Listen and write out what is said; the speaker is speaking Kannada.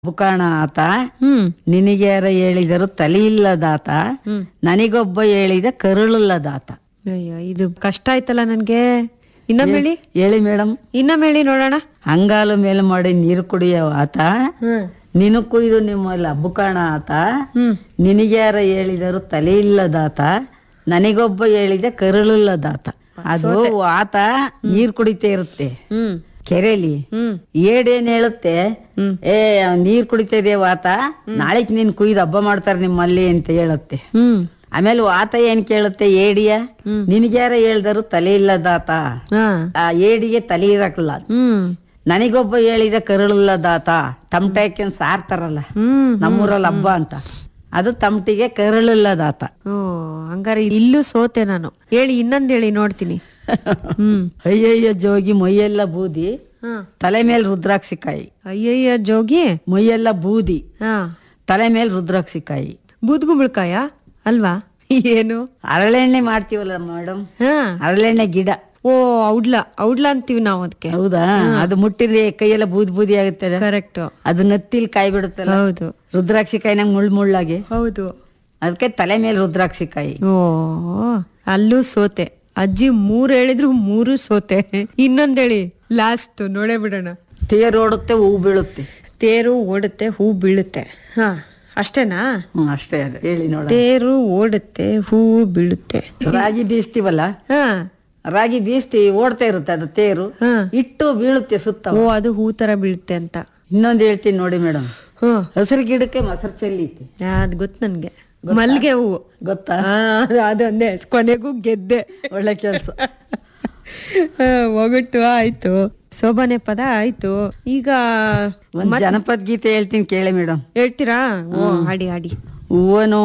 ಬುಕಾಣ ಆತ ಹ್ಮ್ ನಿನಗ್ಯಾರ ಹೇಳಿದರು ತಲೆಯಿಲ್ಲದಾತ ನನಗೊಬ್ಬ ಹೇಳಿದ ಕರುಳಿಲ್ಲದಾತ ಅಯ್ಯೋ ಇದು ಕಷ್ಟ ಆಯ್ತಲ್ಲ ನನ್ಗೆ ಇನ್ನೊಮ್ಮೆ ಹೇಳಿ ಹೇಳಿ ಮೇಡಮ್ ಇನ್ನೊಮ್ಮೆ ಹೇಳಿ ನೋಡೋಣ ಅಂಗಾಲು ಮೇಲೆ ಮಾಡಿ ನೀರು ಕುಡಿಯೋ ಆತ ನಿನಕ್ಕೂ ಇದು ನಿಮ್ಮಲ್ಲ ಬುಕಾಣ ಆತ ಹ್ಮ್ ನಿನಗ್ಯಾರ ಹೇಳಿದರು ತಲೆಯಿಲ್ಲದಾತ ನನಗೊಬ್ಬ ಹೇಳಿದ ಕರುಳಿಲ್ಲದಾತ ಅದು ಆತ ನೀರ್ ಕುಡಿತಾ ಇರುತ್ತೆ ಹ್ಮ್ ಕೆರೆಲಿ ಹ್ಮ್ ಏಡೇನ್ ಹೇಳುತ್ತೆ ಏ ಅವ್ನ್ ನೀರ್ ಕುಡಿತಾ ಇದೆ ವಾತ ನಾಳೆಗ್ ನೀನ್ ಕುಯ್ದು ಹಬ್ಬ ಮಾಡ್ತಾರೆ ನಿಮ್ಮಲ್ಲಿ ಅಂತ ಹೇಳುತ್ತೆ ಹ್ಮ್ ಆಮೇಲೆ ವಾತ ಏನ್ ಕೇಳುತ್ತೆ ಏಡಿಯ ನಿನಗ್ಯಾರ ಹೇಳ್ದರು ತಲೆ ಇಲ್ಲದಾತ ಹಾ ಆ ಏಡಿಗೆ ತಲೆ ಇರಕ್ಲ ಹ್ಮ್ ನನಗೊಬ್ಬ ಹೇಳಿದ ಕರುಳಿಲ್ಲದಾತ ತಮಟೆ ಹಾಕ್ಯಂಡ್ ಸಾರ್ತಾರಲ್ಲ ಹ್ಮ್ ನಮ್ಮೂರಲ್ಲಿ ಹಬ್ಬ ಅಂತ ಅದು ತಮಟಿಗೆ ಕರುಳಿಲ್ಲದಾತ ಓ ಹಂಗಾರೆ ಇಲ್ಲೂ ಸೋತೆ ನಾನು ಹೇಳಿ ಇನ್ನೊಂದ್ ಹೇಳಿ ನೋಡ್ತೀನಿ ಹ್ಮ್ ಅಯ್ಯಯ್ಯ ಜೋಗಿ ಮೈಯೆಲ್ಲ ಬೂದಿ ಹಾ ತಲೆ ಮೇಲೆ ರುದ್ರಾಕ್ಷಿಕಾಯಿ ಅಯ್ಯಯ್ಯ ಜೋಗಿ ಮೈಯೆಲ್ಲ ಬೂದಿ ಹಾ ತಲೆ ಮೇಲೆ ರುದ್ರಾಕ್ಷಿಕಾಯಿ ಬೂದ್ಗುಂಬಳಕಾಯ ಅಲ್ವಾ ಏನು ಹರಳೆಣ್ಣೆ ಮಾಡ್ತೀವಲ್ಲ ಮೇಡಮ್ ಹಾ ಹರಳೆಣ್ಣೆ ಗಿಡ ಓ ಔಡ್ಲ ಔಡ್ಲ ಅಂತೀವಿ ನಾವು ಅದಕ್ಕೆ ಹೌದಾ ಅದು ಮುಟ್ಟಿದ್ರೆ ಕೈಯೆಲ್ಲ ಬೂದಿ ಬೂದಿ ಆಗುತ್ತೆ ಅದು. ಕರೆಕ್ಟ್ ಅದು ನತ್ತಿಲ್ ಕಾಯಿ ಬಿಡುತ್ತಲ್ಲ ಹೌದು ರುದ್ರಾಕ್ಷಿ ಕಾಯಿನಾಗ ಮುಳ್ ಮುಳ್ಳಾಗಿ ಹೌದು ಅದಕ್ಕೆ ತಲೆ ಮೇಲೆ ರುದ್ರಾಕ್ಷಿ ಕಾಯಿ ಓ ಅಲ್ಲೂ ಸೋತೆ ಅಜ್ಜಿ ಮೂರ್ ಹೇಳಿದ್ರು ಮೂರು ಸೋತೆ ಇನ್ನೊಂದ್ ಹೇಳಿ ಲಾಸ್ಟ್ ನೋಡೇ ಬಿಡೋಣ ತೇರು ಓಡುತ್ತೆ ಹೂ ಬೀಳುತ್ತೆ ತೇರು ಓಡುತ್ತೆ ಹೂ ಬೀಳುತ್ತೆ ಹಾ ಅಷ್ಟೇನಾ ಹ್ಮ್ ಅಷ್ಟೇ ಅದು ಹೇಳಿ ನೋಡ ತೇರು ಓಡುತ್ತೆ ಹೂ ಬೀಳುತ್ತೆ ರಾಗಿ ಬೀಸ್ತೀವಲ್ಲ ಹಾ ರಾಗಿ ಬೀಸ್ತೀವಿ ಓಡ್ತಾ ಇರುತ್ತೆ ಅದು ತೇರು ಹಾ ಇಟ್ಟು ಬೀಳುತ್ತೆ ಸುತ್ತ ಓ ಅದು ಹೂ ತರ ಬೀಳುತ್ತೆ ಅಂತ ಇನ್ನೊಂದು ಹೇಳ್ತೀನಿ ನೋಡಿ ಮೇಡಮ್ ಹ್ಮ್ ಹಸಿರು ಗಿಡಕ್ಕೆ ಮೊಸರು ಚೆಲ್ಲೈತಿ ಅದ್ ಗೊತ್ತು ನನ್ಗೆ ಮಲ್ಗೆ ಹೂವು ಗೊತ್ತಾ ಆ, ಅದು- ಅದೊಂದೇ ಕೊನೆಗೂ ಗೆದ್ದೆ ಒಳ್ಳೆ ಕೆಲಸ ಆ, ಒಗಟು ಆಯ್ತು ಶೋಭನೆ ಪದ ಆಯ್ತು ಈಗ ಒಂದ್ ಜನಪದ ಗೀತೆ ಹೇಳ್ತೀನಿ ಕೇಳಿ ಮೇಡಮ್ ಹೇಳ್ತೀರಾ ಓ ಆಡಿ ಆಡಿ ಹೂವನು